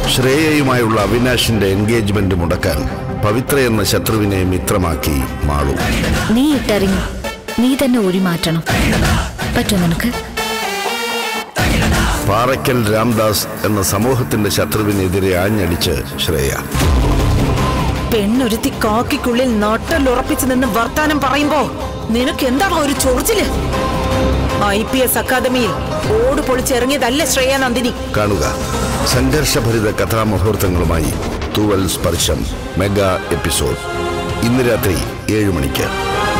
ശ്രേയയുമായുള്ള അവിനാശിന്റെ engagement മുടക്കാൻ പവിത്ര എന്ന ശത്രുവിനെ മിത്രമാക്കി മാളു നീ ഇട്ടറിഞ്ഞു നീ തന്നെ ഒഴി മാറ്റണം പറ്റോ നിനക്ക് പാറയ്ക്കൽ രാംദാസ് എന്ന സമൂഹത്തിന്റെ ശത്രുവിനെതിരെ ആഞ്ഞടിച്ച് ശ്രേയ പെണ്ണൊരുത്തി കാക്കിക്കുള്ളിൽ നട്ടലുറപ്പിച്ചു നിന്ന് വർത്താനം പറയുമ്പോ നിനക്ക് എന്താണോ ഒരു ചൊറിച്ചില് ഐ പി എസ് അക്കാദമിയിൽ ഓട് പൊളിച്ചിറങ്ങിയതല്ല ശ്രേയ നന്ദിനി കാണുക സംഘർഷഭരിത കഥാമുഹൂർത്തങ്ങളുമായി തൂവൽ സ്പർശം മെഗാ എപ്പിസോഡ് ഇന്ന് രാത്രി ഏഴ് മണിക്ക്